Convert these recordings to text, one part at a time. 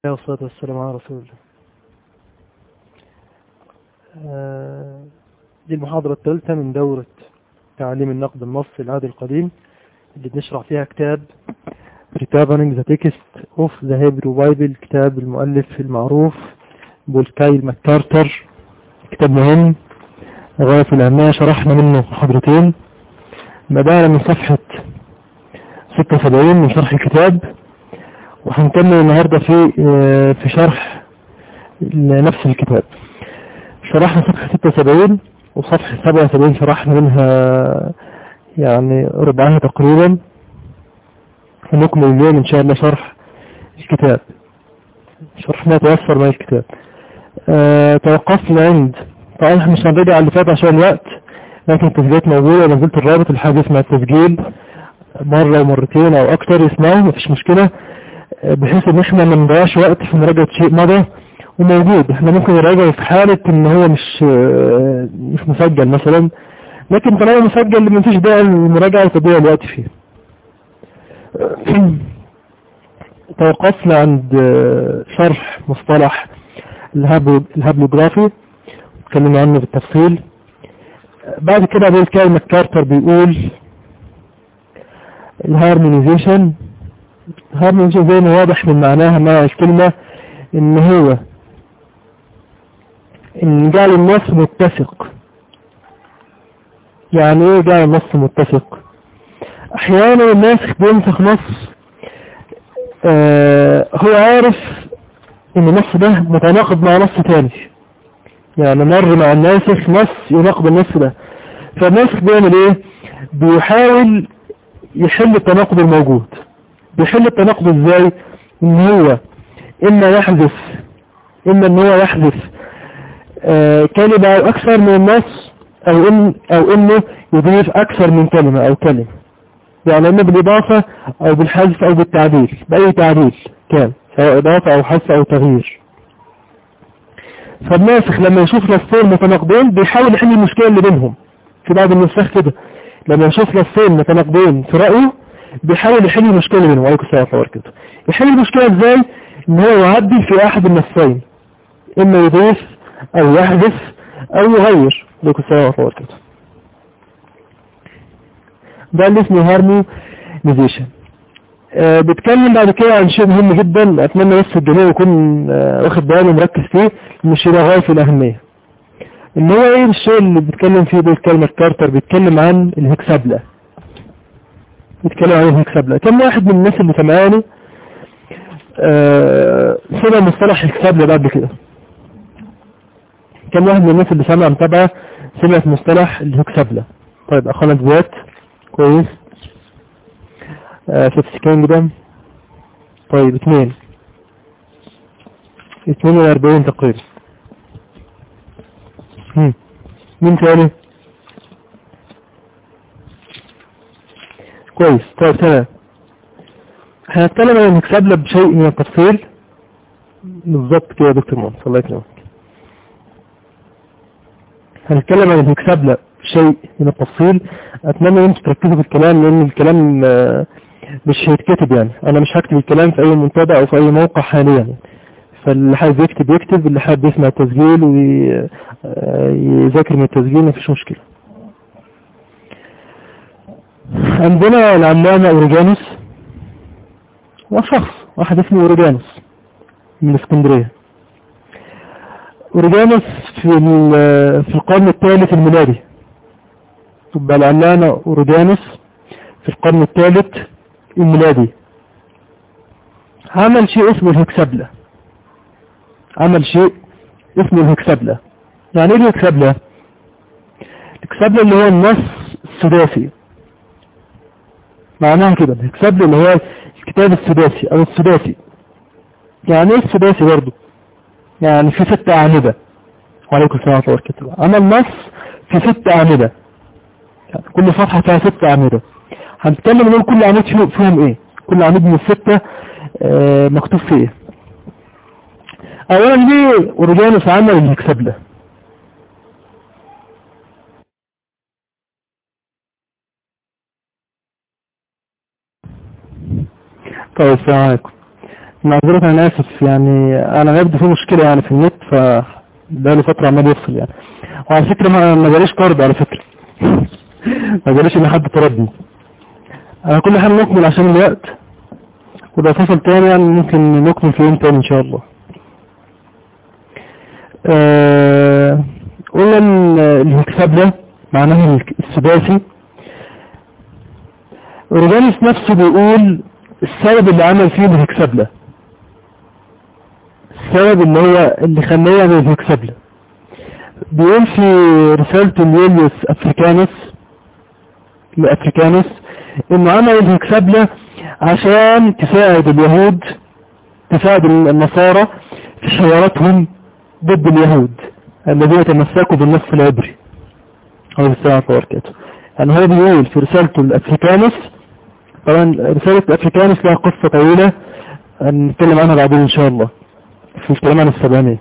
والصلاة والسلام على رسول الله آه، دي المحاضرة الثالثة من دورة تعليم النقد النصي العادي القديم اللي بنشرح فيها كتاب Recovering the Text of the Hebrew Bible كتاب المؤلف المعروف بولكايل ماكارتر كتاب مهم غاية في الأهمية شرحنا منه محاضرتين بدأنا من صفحة 76 من شرح الكتاب وهنكمل النهاردة في في شرح نفس الكتاب شرحنا صفحة 76 وصفحة 77 شرحنا منها يعني ربعها تقريبا ونكمل اليوم ان شاء الله شرح الكتاب شرح ما تيسر من الكتاب أه توقفنا عند طبعا احنا مش هنرجع على اللي فات عشان الوقت لكن التسجيلات موجودة ونزلت الرابط الحاجة مع التسجيل مرة ومرتين او اكتر يسمعوا مفيش مشكلة بحيث ان احنا ما نضيعش وقت في مراجعة شيء مضى وموجود احنا ممكن نراجعه في حالة ان هو مش مش مسجل مثلا لكن طالما مسجل مفيش داعي للمراجعة وتضيع الوقت فيه توقفنا عند شرح مصطلح الهابلوجرافي اتكلمنا عنه بالتفصيل بعد كده بيقول كلمة كارتر بيقول الهارمونيزيشن هارمونيزيشن زي ما واضح من معناها مع الكلمة ان هو ان جعل النص متسق يعني ايه جعل النص متسق احيانا الناسخ بينسخ نص آه هو عارف ان النص ده متناقض مع نص تاني يعني مر مع الناسخ نص يناقض النص ده فالناسخ بيعمل ايه بيحاول يحل التناقض الموجود بيحل التناقض ازاي ان هو اما يحذف اما ان هو يحذف آه كلمة او اكثر من النص او ان او انه يضيف اكثر من كلمة او كلمة يعني اما بالاضافة او بالحذف او بالتعديل باي تعديل كان سواء اضافة او حذف او تغيير فالناسخ لما يشوف نصين متناقضين بيحاول يحل المشكلة اللي بينهم في بعض النسخ كده لما يشوف نصين متناقضين في رأيه بيحاول يحل المشكلة اللي بينهم عليكم السلام عليكم كده يحل المشكلة ازاي ان هو يعدل في احد النصين اما يضيف او يحذف او يغير عليكم السلام عليكم كده ده اللي اسمه هارمونيزيشن آه بتكلم بعد كده عن شيء مهم جدا اتمنى بس الجميع يكون آه واخد باله ومركز فيه ان الشيء ده غاية في الاهمية ان هو ايه الشيء اللي بيتكلم فيه ده كلمة كارتر بيتكلم عن الهكسابلة بيتكلم عن الهكسابلة كم واحد من الناس اللي سمعاني آه سمع مصطلح الهكسابلة بعد كده كم واحد من الناس اللي سمع متابعة سمعت مصطلح الهكسابلة طيب اخوانا دلوقتي كويس في كينجدم طيب اثنين اثنين واربعين تقريبا مين تاني كويس طيب تمام هنتكلم عن المكسبلة بشيء من التفصيل بالظبط كده يا دكتور مهندس الله يكرمك هنتكلم عن المكسبلة بشيء من التفصيل اتمنى ان انتوا تركزوا في الكلام لان الكلام مش هيتكتب يعني انا مش هكتب الكلام في اي منتدى او في اي موقع حاليا يعني. فاللي حابب يكتب يكتب اللي حابب يسمع التسجيل ويذاكر من التسجيل مفيش مشكلة عندنا العلامة اوريجانوس وشخص واحد اسمه اوريجانوس من اسكندرية اوريجانوس في في القرن الثالث الميلادي تبقى العلامة اوريجانوس في القرن الثالث الميلادي عمل شيء اسمه الهكسبلة عمل شيء اسمه الهكسبلة يعني ايه الهكسبلة الهكسبلة اللي هو النص السداسي معناها كده الهكسبلة اللي هو الكتاب السداسي او السداسي يعني ايه السداسي برضه يعني في ست اعمدة وعليكم السلام ورحمة الله وبركاته عمل نص في ست اعمدة يعني كل صفحة فيها ست اعمدة هنتكلم نقول كل عمود فيهم ايه كل عمود من الستة اه مكتوب فيه ايه اولا ليه اورجانوس عمل الهكسبلة طيب السلام عليكم معذرة انا اسف يعني انا يبدو في مشكلة يعني في النت ف بقاله فترة عمال يفصل يعني وعلى فكرة ما ما جاليش طرد على فكرة ما جاليش ان حد طردني على كل حال نكمل عشان الوقت وده فصل تاني يعني ممكن نكمل في يوم تاني ان شاء الله آه، قلنا ان الهكساب ده معناه السداسي اورجانيس نفسه بيقول السبب اللي عمل فيه الهكساب ده السبب اللي هو اللي خلاه يعمل الهكساب ده بيقول في رسالة اليوليوس افريكانس لافريكانس انه عمل الهكساب عشان تساعد اليهود تساعد النصارى في حواراتهم ضد اليهود الذين تمسكوا بالنص العبري أو السلام عليكم يعني هو بيقول في رسالته الأفريكانس طبعا رسالة الأفريكانس لها قصة طويلة نتكلم عنها بعدين إن شاء الله في الكلام عن السبعينية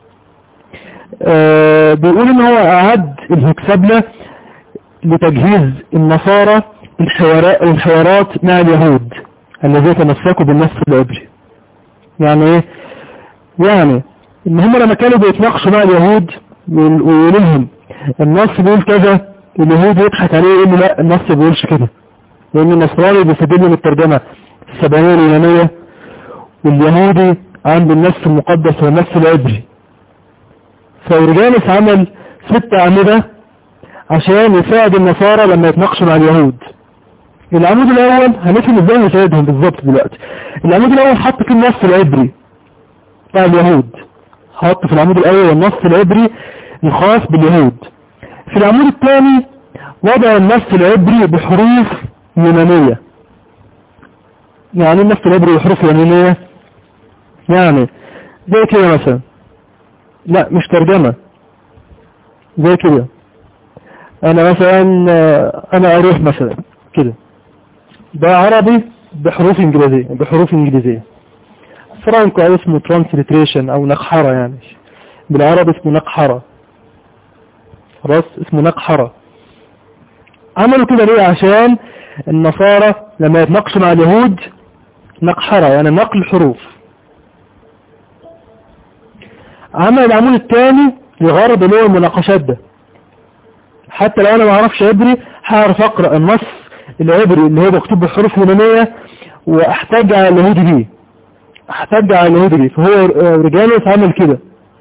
أه بيقول إن هو أعد الهكسبلة لتجهيز النصارى الحوارات مع اليهود الذين تمسكوا بالنص العبري يعني ايه يعني ان هم لما كانوا بيتناقشوا مع اليهود ويقولوا لهم النص بيقول كذا اليهود يضحك عليه يقول له لا النص ما بيقولش كده لان النصراني بيستدل من الترجمة السبعينية اليونانية واليهودي عنده النص المقدس والنص العبري فورجانس عمل ست أعمدة عشان يساعد النصارى لما يتناقشوا مع اليهود العمود الاول هنفهم ازاي نساعدهم بالظبط دلوقتي العمود الاول حط فيه النص العبري بتاع اليهود حط في العمود الاول النص العبري الخاص باليهود في العمود الثاني وضع النص العبري بحروف يونانية يعني النص العبري بحروف يونانية يعني زي كده مثلا لا مش ترجمة زي كده انا مثلا انا اروح مثلا كده ده عربي بحروف انجليزية بحروف انجليزية فرانكو او اسمه ترانسليتريشن او نقحرة يعني بالعربي اسمه نقحرة خلاص اسمه نقحرة عملوا كده ليه عشان النصارى لما يتناقشوا مع اليهود نقحرة يعني نقل حروف عمل العمود الثاني لغرض اللي هو المناقشات ده حتى لو انا ما اعرفش عبري هعرف اقرا النص العبري اللي هو مكتوب بحروف يونانيه واحتاج على اليهودي بيه احتاج على اليهودي بيه فهو رجالس عمل كده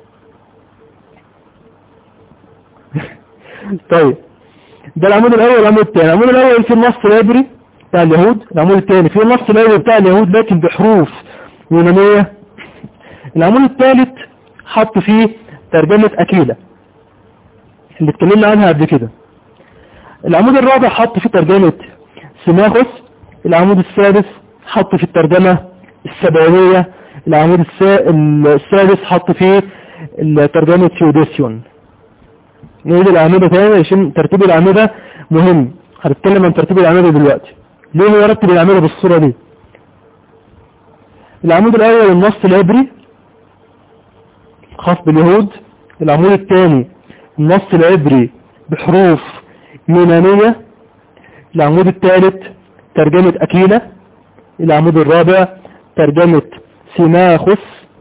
طيب ده العمود الاول والعمود الثاني العمود الاول في النص العبري بتاع اليهود العمود الثاني في النص العبري بتاع اليهود لكن بحروف يونانيه العمود الثالث حط فيه ترجمه اكيله اللي اتكلمنا عنها قبل كده العمود الرابع حط فيه ترجمة سماخس العمود السادس حط في الترجمة السبعينية العمود السادس حط فيه ترجمة سيوديسيون نقول الأعمدة تاني عشان ترتيب الأعمدة مهم هنتكلم عن ترتيب الأعمدة دلوقتي ليه هو يرتب الأعمدة بالصورة دي العمود الأول النص العبري خاص باليهود العمود الثاني النص العبري بحروف يونانية العمود الثالث ترجمة أكيلة العمود الرابع ترجمة سيماخس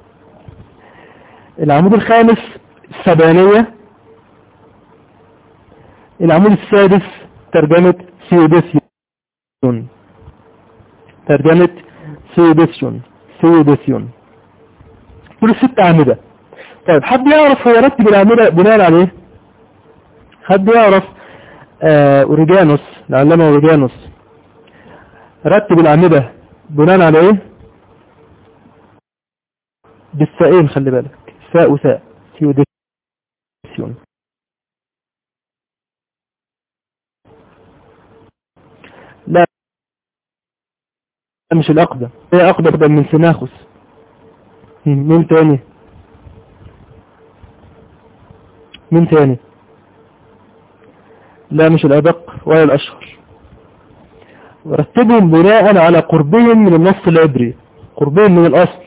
العمود الخامس السبانية العمود السادس ترجمة سيوديسيون ترجمة سيوديسيون سيوديسيون دول الست أعمدة طيب حد يعرف هو رتب الأعمدة بناء عليه حد يعرف آه اوريجانوس العلامة اوريجانوس رتب الأعمدة بناء على ايه بالسائين خلي بالك ساء وساء سيوديسيون لا مش الأقدم هي أقدم من سناخس مين تاني مين تاني لا مش الأدق ولا الأشهر ورتبهم بناء على قربهم من النص العبري قربهم من الأصل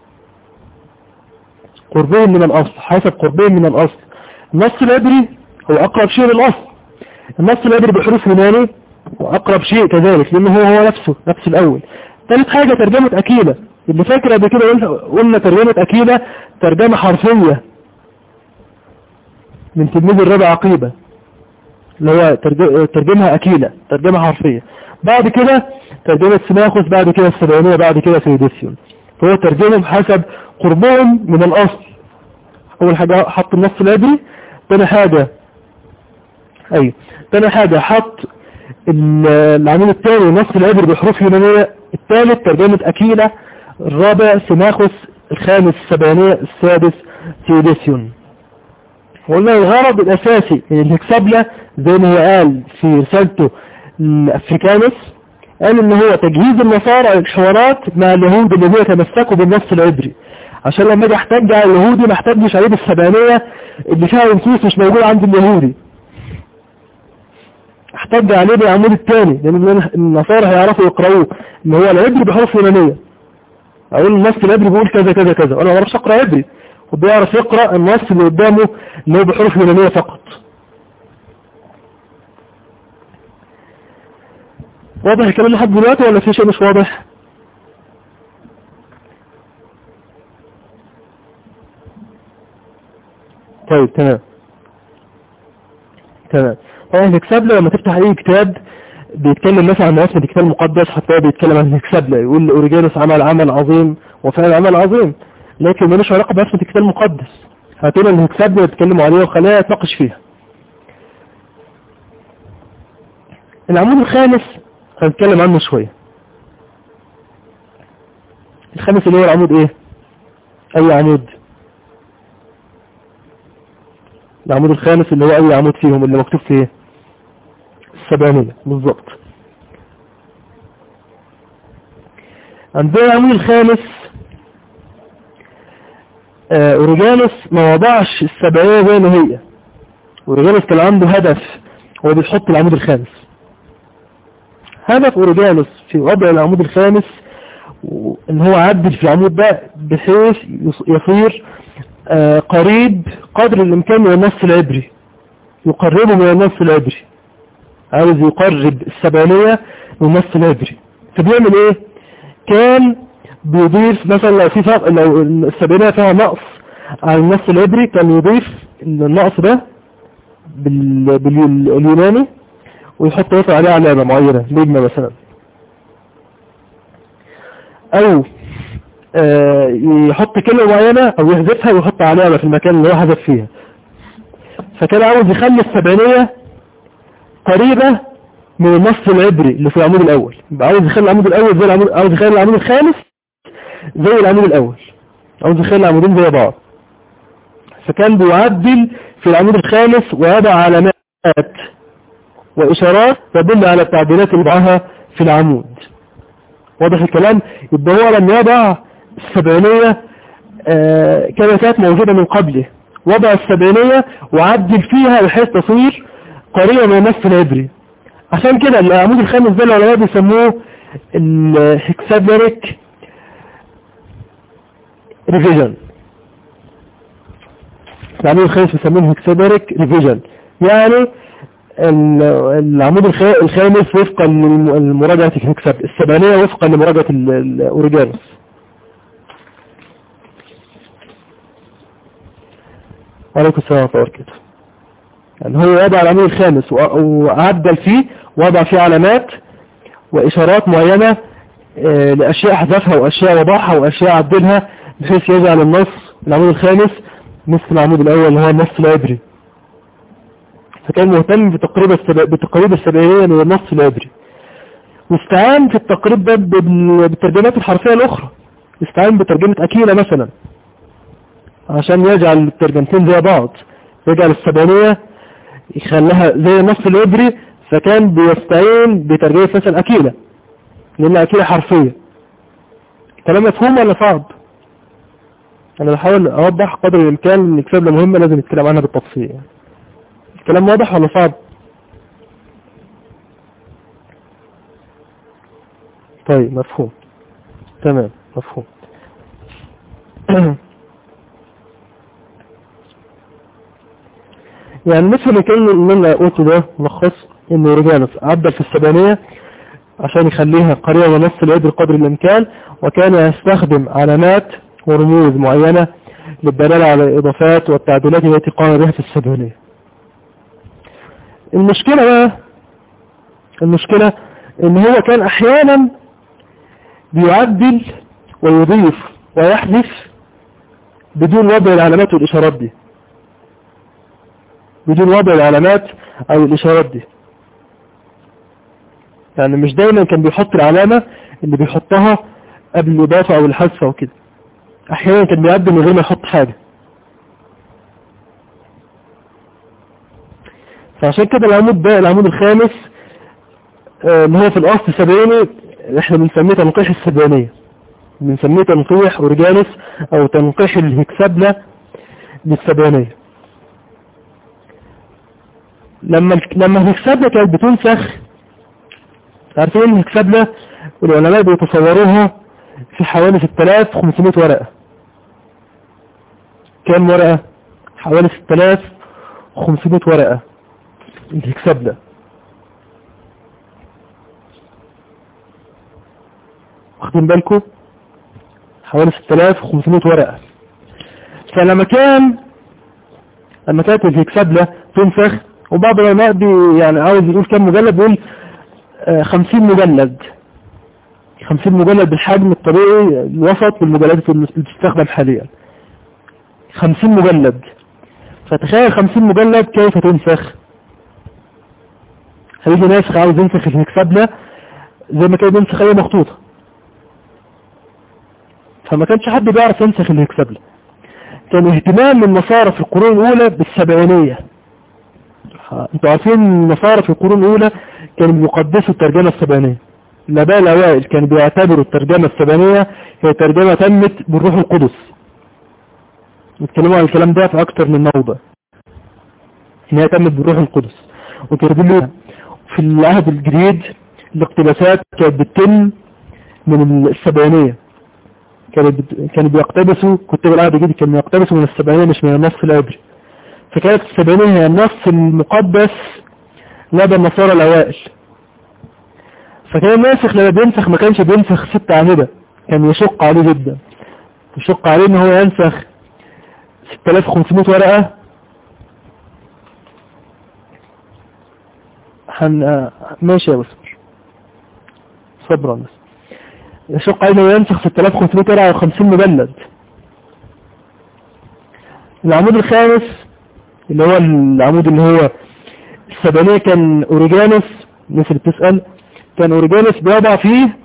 قربهم من الأصل حسب قربهم من الأصل النص العبري هو أقرب شيء للأصل النص العبري بحروف يوناني وأقرب شيء كذلك لأنه هو هو نفسه نفس الأول ثالث حاجة ترجمة أكيلة اللي فاكر قبل كده قلنا- قلنا ترجمة أكيلة ترجمة حرفية من تلميذ الرابع عقيبة اللي هو ترج- ترجمها أكيلة ترجمة حرفية بعد كده ترجمة سماخوس بعد كده السبعينية بعد كده سيوديسيون فهو ترجمهم حسب قربهم من الأصل أول حاجة حط النص العبري تاني حاجة أيوة تاني حاجة حط ال- العميل الثاني النص العبري بحروف يونانية الثالث ترجمة أكيلة الرابع سماخوس الخامس السبعينية السادس سيوديسيون وقلنا الغرض الأساسي من الهكسابلة زي ما هو قال في رسالته الأفريكانس قال إن هو تجهيز النصارى للحوارات مع اليهود الذين يتمسكوا بالنص العبري عشان لما اجي احتج على اليهودي ما احتجش عليه بالسبعينية اللي فيها نصوص مش موجود عند اليهودي احتج عليه بالعمود الثاني لان النصارى هيعرفوا يقرأوه ان هو العبري بحروف يونانية اقول النص العبري بيقول كذا كذا كذا وانا ما بعرفش اقرا عبري وبيعرف يقرأ النص اللي قدامه اللي هو بحروف يونانية فقط واضح الكلام لحد دلوقتي ولا في شيء مش واضح طيب تمام تمام طبعا الهكسابلة لما تفتح اي كتاب بيتكلم مثلا عن مواسم الكتاب المقدس حتى بيتكلم عن الهكسابلة يقول اوريجينوس عمل عمل عظيم وفعل عمل عظيم لكن ملوش علاقة باسم الكتاب المقدس هاتونا الهكسابلة يتكلموا عليها وخليها يتناقش فيها العمود الخامس هنتكلم عنه شوية الخامس اللي هو العمود ايه اي عمود العمود الخامس اللي هو اي عمود فيهم اللي مكتوب فيه السبعينية بالظبط عندنا العمود الخامس آه، اوريجانوس ما وضعش السبعينية زي ما هي اوريجانوس كان عنده هدف هو بيحط العمود الخامس هدف اوريجانوس في وضع العمود الخامس و- ان هو عدل في العمود ده بحيث يص- يصير آه، قريب قدر الامكان من النص العبري يقربه من النص العبري عاوز يقرب السبعينية من النص العبري فبيعمل ايه كان بيضيف مثلا لو في فرق لو السبعينية فيها نقص على النص العبري كان يضيف النقص ده بال- باليوناني ويحط يطلع عليه علامة معينة نجمة مثلا او آه، يحط كلمة معينة او يحذفها ويحط علامة في المكان اللي هو حذف فيها فكان عاوز يخلي السبعينية قريبة من النص العبري اللي في العمود الاول يبقى عاوز يخلي العمود الاول زي العمود عاوز يخلي العمود الخامس زي العمود الاول عاوز يخلي العمودين زي بعض فكان بيعدل في العمود الخامس ويضع علامات وإشارات تدل على التعديلات اللي وضعها في العمود واضح الكلام يبقى هو لم يضع السبعينية آه، كما كانت موجودة من قبله وضع السبعينية وعدل فيها بحيث تصير قريبة من النص العبري عشان كده العمود الخامس ده العلماء بيسموه الهكسابلريك ريفيجن العمود الخامس بيسموه هكسابلريك ريفيجن يعني ال- العمود الخ- الخامس وفقا لمراجعة الهكساب السبعينية وفقا لمراجعة ال- الأوريجانوس وعليكم السلام ورحمة الله وبركاته يعني هو وضع العمود الخامس و- وعدل فيه وضع فيه علامات وإشارات معينة آه، لأشياء حذفها وأشياء وضعها وأشياء عدلها بحيث يجعل النص العمود الخامس مثل العمود الأول اللي هو النص العبري فكان مهتم بتقريب السب... بتقريب السبعينية من النص العبري واستعان في التقريب ده بال- بالترجمات الحرفية الأخرى استعان بترجمة أكيلة مثلا عشان يجعل الترجمتين زي بعض يجعل السبعينية يخليها زي النص العبري فكان بيستعين بترجمة مثلا أكيلة لأن أكيلة حرفية كلام مفهوم ولا صعب؟ أنا بحاول أوضح قدر الإمكان إن الكتاب مهمة لازم نتكلم عنها بالتفصيل يعني. الكلام واضح ولا صعب طيب مفهوم تمام مفهوم يعني مثل الكلام اللي انا قلته ده ملخص انه رجانس عدل في السبعينية عشان يخليها قريبة من نص اليد بقدر الإمكان وكان يستخدم علامات ورموز معينة للدلالة على الإضافات والتعديلات التي قام بها في السبعينية المشكلة بقى المشكلة ان هو كان احيانا بيعدل ويضيف ويحذف بدون وضع العلامات والاشارات دي بدون وضع العلامات او الاشارات دي يعني مش دايما كان بيحط العلامة اللي بيحطها قبل الاضافة او الحذف او كده احيانا كان بيعدل من غير ما يحط حاجة فعشان كده العمود ده العمود الخامس آه، اللي هو في الاصل سبعيني احنا بنسميه تنقيح السبعينية بنسميه تنقيح اورجانس او تنقيح الهكسبلة للسبعينية لما لما الهكسبلة كانت بتنسخ عارفين الهكسبلة العلماء بيتصوروها في حوالي 6500 ورقة كام ورقة حوالي 6500 ورقة الهكسبلة واخدين بالكم حوالي 6500 ورقة فلما كان لما كانت الهكسبلة تنسخ وبعض العلماء بي يعني عاوز يقول كم مجلد بيقول آه، 50 مجلد 50 مجلد بالحجم الطبيعي الوسط بالمجلدات اللي بتستخدم حاليا 50 مجلد فتخيل 50 مجلد كيف تنسخ هيجي ناسخ عاوز ينسخ الهكسبلة زي ما كان بينسخ اي مخطوطة فما كانش حد بيعرف ينسخ الهكسبلة كان اهتمام النصارى في القرون الاولى بالسبعينية انتوا عارفين النصارى في القرون الاولى كانوا بيقدسوا الترجمة السبعينية الاباء الاوائل كانوا بيعتبروا الترجمة السبعينية هي ترجمة تمت بالروح القدس نتكلموا عن الكلام ده في اكتر من موضع انها تمت بالروح القدس وكانوا في العهد الجديد الاقتباسات كانت بتتم من السبعينية كانوا كانوا بيقتبسوا كتاب العهد الجديد كانوا بيقتبسوا من السبعينية مش من النص العبري فكانت السبعينية هي النص المقدس لدى النصارى الأوائل فكان الناسخ لما بينسخ ما كانش بينسخ ست أعمدة كان يشق عليه جدا يشق عليه ان هو ينسخ 6500 ورقة حن... ماشي يا بصبر صبرا بس يشق عليه انه ينسخ 6500 ورقة و50 مجلد العمود الخامس اللي هو العمود اللي هو السبانية كان اوريجانوس الناس اللي بتسأل كان اوريجانوس بيضع فيه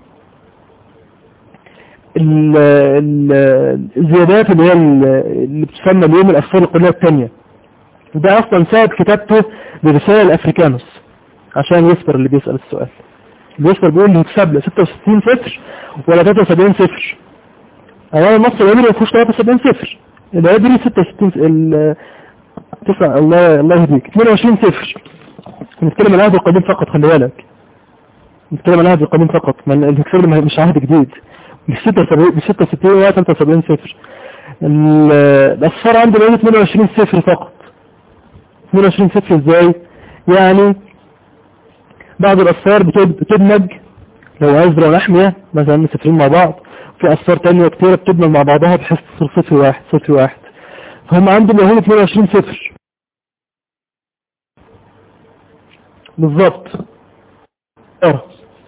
ال- ال- الزيادات اللي هي ال- اللي بتسمى اليوم الأفكار القلية الثانية ده أصلا سبب كتابته لرسالة الأفريكانوس عشان يسبر اللي بيسأل السؤال بيسبر بيقول لي يكسب له 66 صفر ولا 73 صفر أولا النص العبري ما فيهوش 73 صفر العبري 66 ال تسعة الله الله يهديك 22 صفر نتكلم عن العهد القديم فقط خلي بالك نتكلم عن العهد القديم فقط ما الهكسبر مش عهد جديد مش 76 مش 66 ولا 73 صفر ال- الأصفار عندي بقى 22 صفر فقط 22 صفر ازاي يعني بعض الأصفار بتد- بتدمج لو عزرة ونحمية مثلا صفرين مع بعض في أصفار تانية كتيرة بتدمج مع بعضها بحيث تصير صفر واحد صفر واحد فهم عندهم يهود 22 صفر بالظبط اه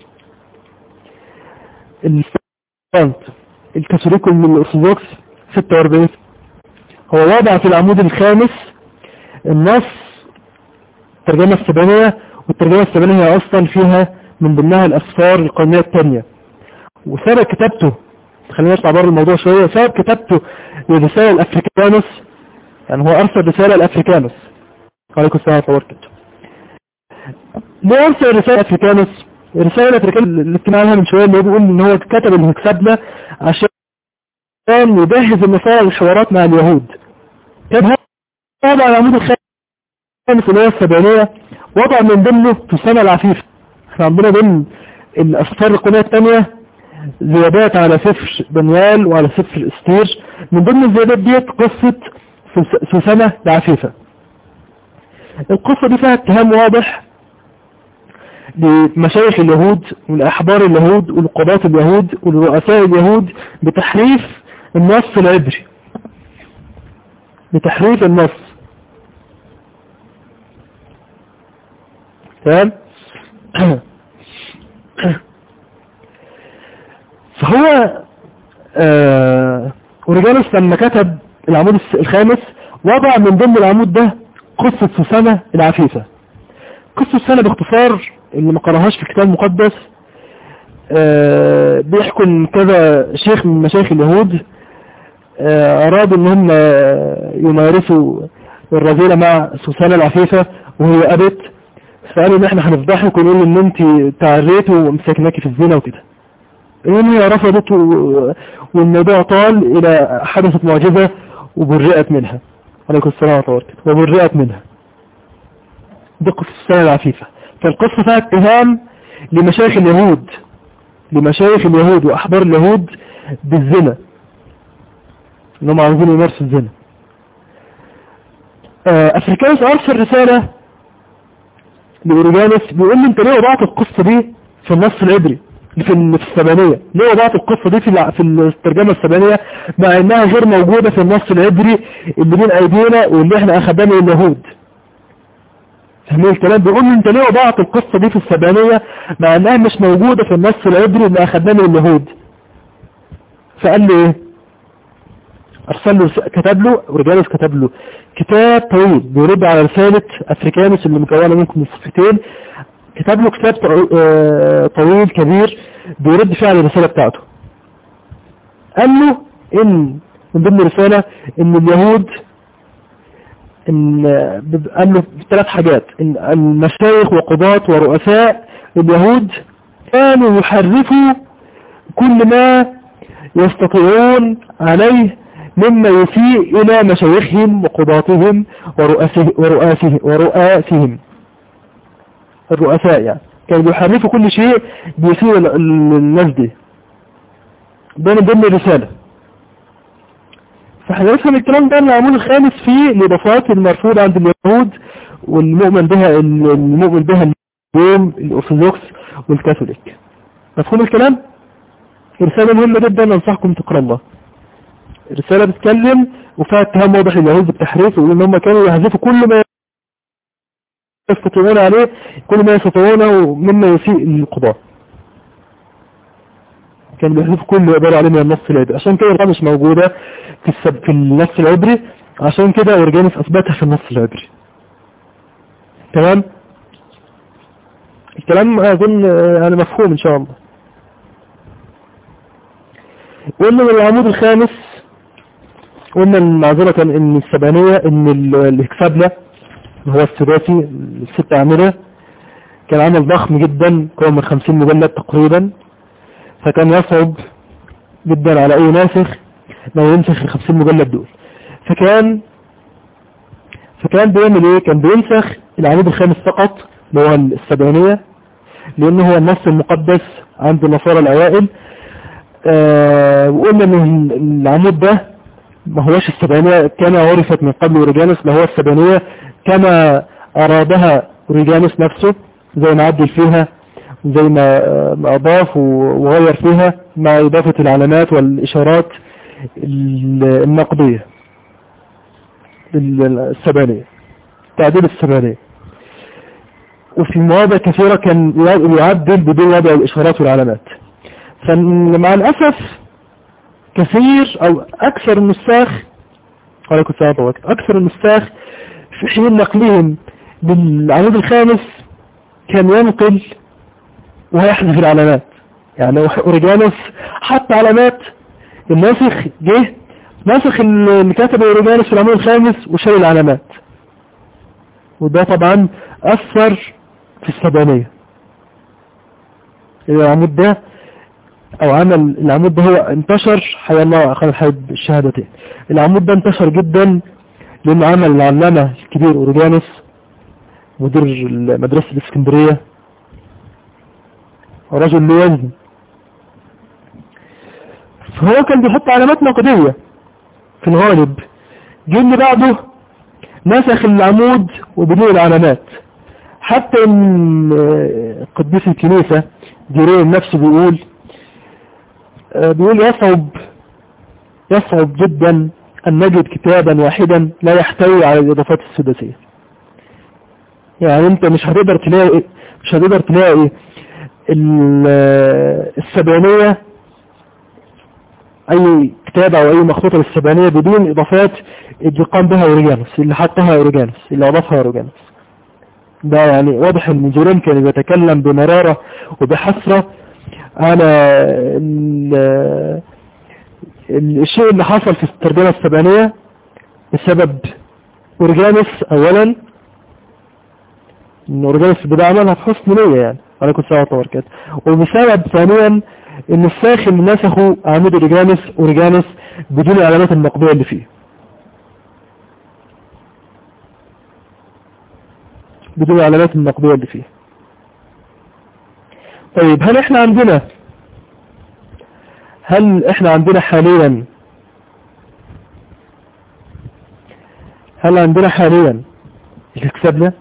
الفرنت الكاثوليكي من الارثوذكس 46 هو وضع في العمود الخامس النص الترجمة السبانية والترجمة السبانية اصلا فيها من ضمنها الاسفار القومية الثانية وسبب كتابته خلينا نطلع بره الموضوع شوية سبب كتابته لرسالة الافريكانوس يعني هو ارسل رسالة الافريكانوس عليكم السلام ورحمة الله وبركاته ليه ارسل رسالة الافريكانوس الرسالة الافريكانوس اللي اتكلمنا عنها من شوية اللي هو بيقول ان هو كتب المكسبلة عشان يجهز النصارى للحوارات مع اليهود كان وضع العمود الخامس اللي هي السبعينية وضع من ضمنه تسمى العفيف احنا عندنا ضمن الأسفار القناة الثانية زيادات على سفر دانيال وعلى سفر استير من ضمن الزيادات ديت قصة سوس- سوسنة العفيفة القصة دي فيها اتهام واضح لمشايخ اليهود والأحبار اليهود والقضاة اليهود والرؤساء اليهود بتحريف النص العبري بتحريف النص تمام فهو آه اوريجانوس لما كتب العمود الخامس وضع من ضمن العمود ده قصة سوسنة العفيفة قصة سوسنة باختصار اللي ما قراهاش في الكتاب المقدس آه بيحكوا ان كذا شيخ من مشايخ اليهود آه ارادوا ان هم يمارسوا الرذيلة مع سوسنة العفيفة وهي ابت فقالوا ان احنا هنفضحك ونقول ان انت تعريتي ومسكناكي في الزنا وكده المهم هي رفضت والموضوع طال الى حدثت معجزة وبرئت منها عليكم السلام ورحمة الله وبرئت منها دي قصة السنة العفيفة فالقصة فيها اتهام لمشايخ اليهود لمشايخ اليهود وأحبار اليهود بالزنا انهم عاوزين يمارسوا الزنا افريكانوس ارسل رسالة لأوريجانوس بيقول لي انت ليه وضعت القصة دي في النص العبري في في السبانية ليه وضعت القصة دي في في الترجمة السبانية مع انها غير موجودة في النص العبري اللي بين ايدينا واللي احنا اخدناه من اليهود فهمين الكلام بيقول لي انت ليه وضعت القصة دي في السبانية مع انها مش موجودة في النص العبري اللي اخدناه من اليهود فقال لي ايه ارسل له كتب له ورجالس كتب له كتاب طويل بيرد على رسالة افريكانوس اللي مكونة منكم من صفتين كتب له كتاب طويل كبير بيرد فيه على الرسالة بتاعته قال له ان من ضمن الرسالة ان اليهود ان قال له ثلاث حاجات ان المشايخ وقضاة ورؤساء اليهود كانوا يحرفوا كل ما يستطيعون عليه مما يسيء الى مشايخهم وقضاتهم ورؤاسه ورؤاسه ورؤاسهم الرؤساء يعني كانوا بيحرفوا كل شيء بيسيء الناس دي ده من ضمن الرسالة فاحنا نفهم الكلام ده العمود الخامس فيه الإضافات المرفوضة عند اليهود والمؤمن بها المؤمن بها اليوم الأرثوذكس والكاثوليك مفهوم الكلام؟ رسالة مهمة جدا أنصحكم تقرأ الله الرسالة بتتكلم وفيها اتهام واضح لليهود بالتحريف ويقول ان هم كانوا يحذفوا كل ما يستطيعون عليه كل ما يستطيعونه مما يسيء للقضاء كان بيحذف كل ما يقدروا عليه من النص العبري عشان كده مش موجودة في السب... في النص العبري عشان كده اورجانيس اثبتها في النص العبري تمام الكلام اظن يعني مفهوم ان شاء الله قلنا من العمود الخامس قلنا معذرة ان السبانية ان الهكسابلة هو الثلاثي الست أعمدة كان عمل ضخم جدا كون من 50 مجلد تقريبا فكان يصعب جدا على أي ناسخ لو ينسخ ال 50 مجلد دول فكان فكان بيعمل ايه كان بينسخ العمود الخامس فقط اللي هو السبعينية لانه هو النص المقدس عند النصارى الاوائل آه وقلنا ان العمود ده ما هوش السبعينية كان عرفت من قبل اوريجانوس اللي هو السبعينية كما ارادها اوريجانوس نفسه زي ما عدل فيها زي ما اضاف وغير فيها مع اضافة العلامات والاشارات النقدية السبانية تعديل السبانية وفي مواضع كثيرة كان يعدل بدون وضع الإشارات والعلامات فمع الأسف كثير أو أكثر النساخ عليكم السلام عليكم أكثر النساخ في حين نقلهم بالعمود الخامس كان ينقل ويحذف العلامات يعني أوريجانوس حط علامات الناسخ جه ناسخ اللي كتب أوريجانوس في العمود الخامس وشال العلامات وده طبعا أثر في السبانية العمود ده او عمل العمود ده هو انتشر حيا الله اخذ الحيب الشهادتين العمود ده انتشر جدا لانه عمل العلامة الكبير اوريجانوس مدير مدرسة الاسكندرية رجل له وزن فهو كان بيحط علامات نقدية في الغالب جه اللي بعده نسخ العمود وبدون العلامات حتى ان آه، قديس الكنيسة ديرين نفسه بيقول آه، بيقول يصعب يصعب جدا أن نجد كتابا واحدا لا يحتوي على الإضافات السداسية يعني انت مش هتقدر تلاقي مش هتقدر تلاقي ال- السبعينية اي كتاب او اي مخطوطة للسبعينية بدون اضافات اللي قام بها اوريجانوس اللي حطها اوريجانوس اللي اضافها اوريجانوس ده يعني واضح ان جورين كان بيتكلم بمرارة وبحسرة على ال- ال- الشيء اللي حصل في الترجمة السبعينية بسبب اوريجانوس اولا ان اوريجانوس بدأ عملها بحسن نية يعني عليكم السلام ورحمة الله وبركاته وبسبب ثانيا ان الساخن نسخوا عمود اوريجانوس اوريجانوس بدون العلامات المقبولة اللي فيه بدون العلامات المقبولة اللي فيه طيب هل احنا عندنا هل احنا عندنا حاليا هل عندنا حاليا الكسبلة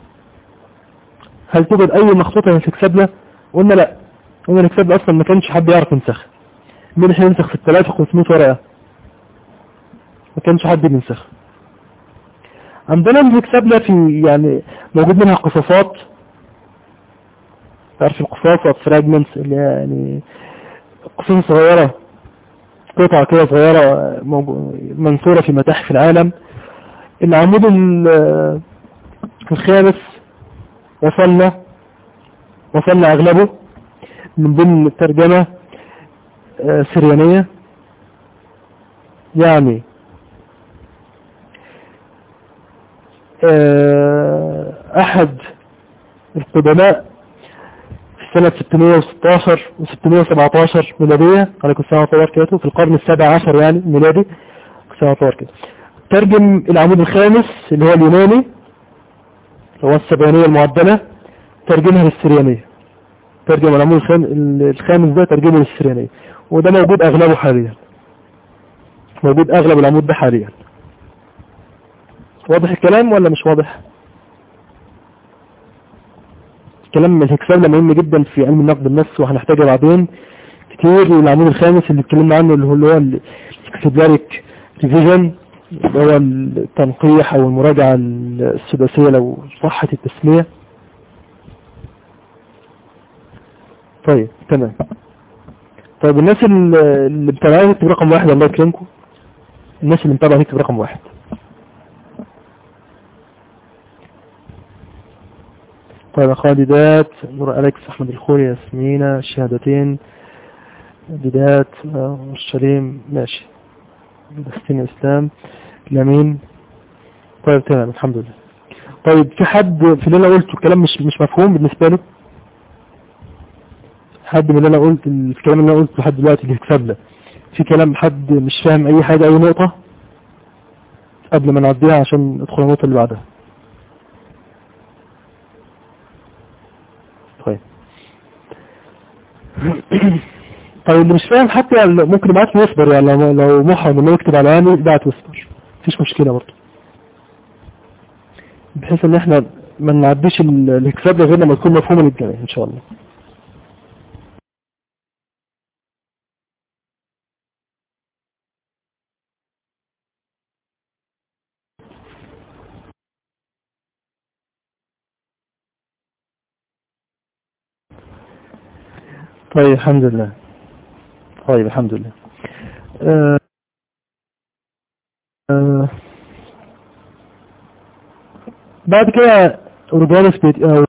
هل توجد اي مخطوطة من الكسبلة قلنا لا قلنا الكسبلة اصلا ما كانش حد يعرف ينسخ مين اللي ينسخ في 3500 ورقة ما كانش حد بينسخ عندنا الكسبلة في يعني موجود منها قصصات تعرف القصاصات فراجمنتس اللي هي يعني قصص صغيرة قطع كده صغيرة موجو- منثورة في متاحف العالم العمود ال- الخامس وصلنا وصلنا أغلبه من ضمن الترجمة آه، سريانية يعني آه، أحد القدماء في سنة 616 و 617 ميلادية عليكم السلام ورحمة الله وبركاته في القرن السابع عشر يعني ميلادي عليكم السلام ورحمة الله وبركاته ترجم العمود الخامس اللي هو اليوناني اللي هو السبعينية المعدلة ترجمها للسريانية ترجم العمود الخام- الخامس ده ترجمه للسريانية وده موجود أغلبه حاليا موجود أغلب العمود ده حاليا واضح الكلام ولا مش واضح الكلام الهكسان مهم جدا في علم النقد النفس وهنحتاجه بعدين كتير والعمود الخامس اللي اتكلمنا عنه اللي هو اللي هو الاكسبلاريك ريفيجن اللي هو التنقيح او المراجعة السداسية لو صحت التسمية طيب تمام طيب الناس اللي اللي متابعين يكتب رقم واحد الله يكرمكم الناس اللي متابعة يكتب رقم واحد طيب خالدات نور أليكس أحمد الخوري ياسمينة الشهادتين بدايات الشليم ماشي فلسطين الإسلام لمين طيب تمام الحمد لله طيب في حد في اللي أنا قلته الكلام مش مش مفهوم بالنسبة له حد من اللي أنا قلت الكلام اللي أنا قلته لحد دلوقتي اللي هيكسب له في كلام حد مش فاهم أي حاجة أي نقطة قبل ما نعديها عشان ندخل النقطة اللي بعدها طيب طيب اللي مش فاهم حتى يعني ممكن يبعت لي يصبر يعني لو لو محرم انه يكتب على عيني يبعت ويصبر مفيش مشكلة برضه بحيث ان احنا ما نعديش ال- الحساب ده غير لما تكون مفهومة للجميع ان شاء الله طيب الحمد لله طيب الحمد لله آه آه بعد كده أورجانس بيت آه،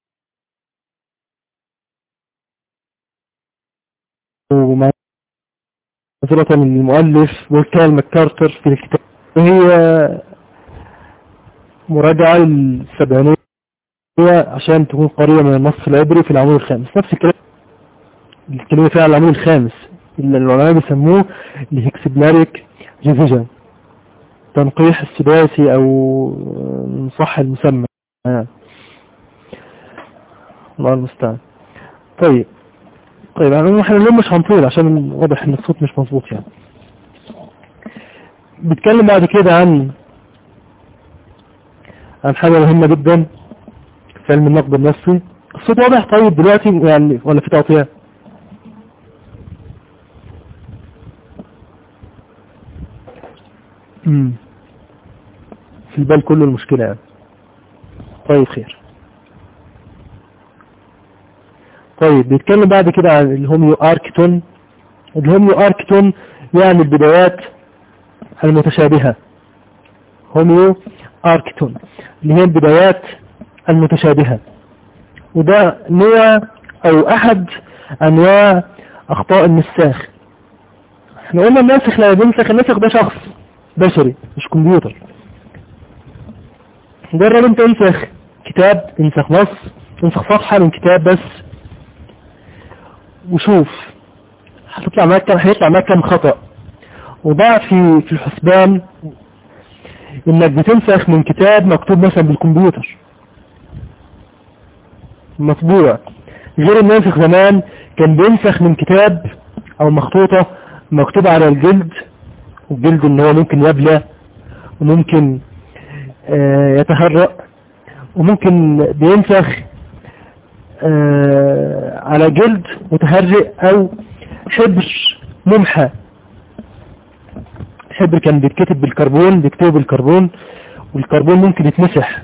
ومعذرة المؤلف وكال مكارتر في الكتاب وهي مراجعة السبعينية عشان تكون قريبة من النص العبري في العمود الخامس نفس الكلام الكلمة فيها العمود الخامس اللي العلماء بيسموه الهكسبلاريك ريفيجن تنقيح السداسي او إن صح المسمى يعني. الله المستعان طيب طيب يعني احنا اليوم مش هنطول عشان واضح ان الصوت مش مظبوط يعني بيتكلم بعد كده عن عن حاجة مهمة جدا في علم النقد النصي الصوت واضح طيب دلوقتي يعني ولا في تقطيع امم في البال كله المشكلة يعني طيب خير طيب بيتكلم بعد كده عن الهوميو اركتون الهوميو اركتون يعني البدايات المتشابهة هوميو اركتون اللي هي البدايات المتشابهة وده نوع او احد انواع اخطاء النساخ احنا قلنا الناسخ لا بينسخ الناسخ ده شخص بشري مش كمبيوتر جرب انت انسخ كتاب انسخ نص انسخ صفحة من كتاب بس وشوف هتطلع معاك كام هيطلع معاك كام خطأ وضع في في الحسبان انك بتنسخ من كتاب مكتوب مثلا بالكمبيوتر مطبوع غير الناسخ زمان كان بينسخ من كتاب او مخطوطة مكتوبة على الجلد والجلد ان هو ممكن يبلى وممكن آه يتهرأ وممكن بينسخ آه على جلد متهرئ او حبر ممحى الحبر كان بيتكتب بالكربون بيكتبه بالكربون والكربون ممكن يتمسح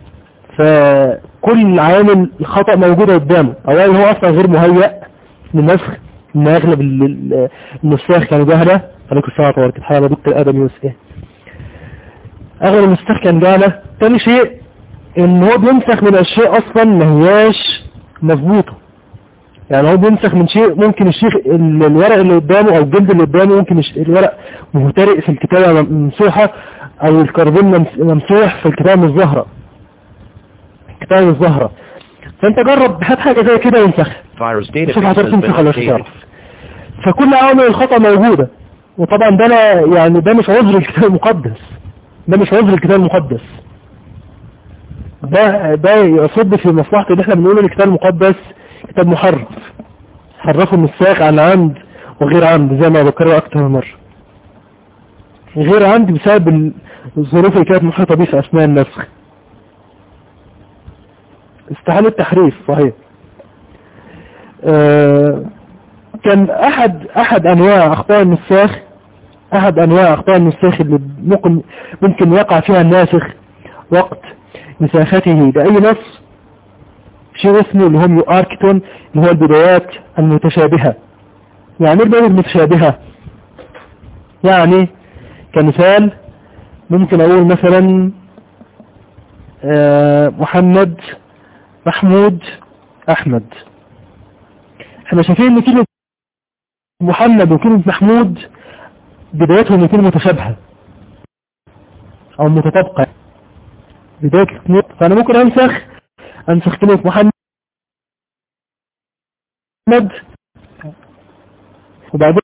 فكل عامل الخطأ موجودة قدامه اولا هو اصلا غير مهيأ للنسخ ان اغلب النساخ كانوا جهلة عليكم السلام عليكم الحالة دكتور ادم يوسف ايه اغلب النساخ كان جهلة تاني شيء ان هو بينسخ من اشياء اصلا ما هياش مظبوطة يعني هو بينسخ من شيء ممكن الشيخ الورق اللي قدامه او الجلد اللي قدامه ممكن الورق مهترئ في الكتابة ممسوحة او الكربون ممسوح في الكتابة مش ظاهرة الكتابة مش ظاهرة فانت جرب هات حاجة زي كده وانسخها شوف هتعرف تنسخ ولا مش هتعرف فكل عوامل الخطأ موجودة وطبعا ده لا يعني ده مش عذر الكتاب المقدس ده مش عذر الكتاب المقدس ده ده يصب في مصلحة اللي احنا بنقول الكتاب المقدس كتاب محرف حرفه النساخ عن عمد وغير عمد زي ما بكرر اكتر من مرة غير عمد بسبب الظروف اللي كانت محيطة بيه في اثناء النسخ استحال التحريف صحيح آه كان احد احد انواع اخطاء النساخ احد انواع اخطاء النساخ اللي ممكن ممكن يقع فيها الناسخ وقت نساخته لأي نص شيء اسمه اللي هم اركتون اللي هو البدايات المتشابهة يعني ايه البدايات المتشابهة يعني كمثال ممكن اقول مثلا محمد محمود احمد احنا شايفين ان كلمة محمد وكلمة محمود بدايتهم الاثنين متشابهة او متطابقة بداية الاثنين فانا ممكن انسخ انسخ كلمة محمد وبعدين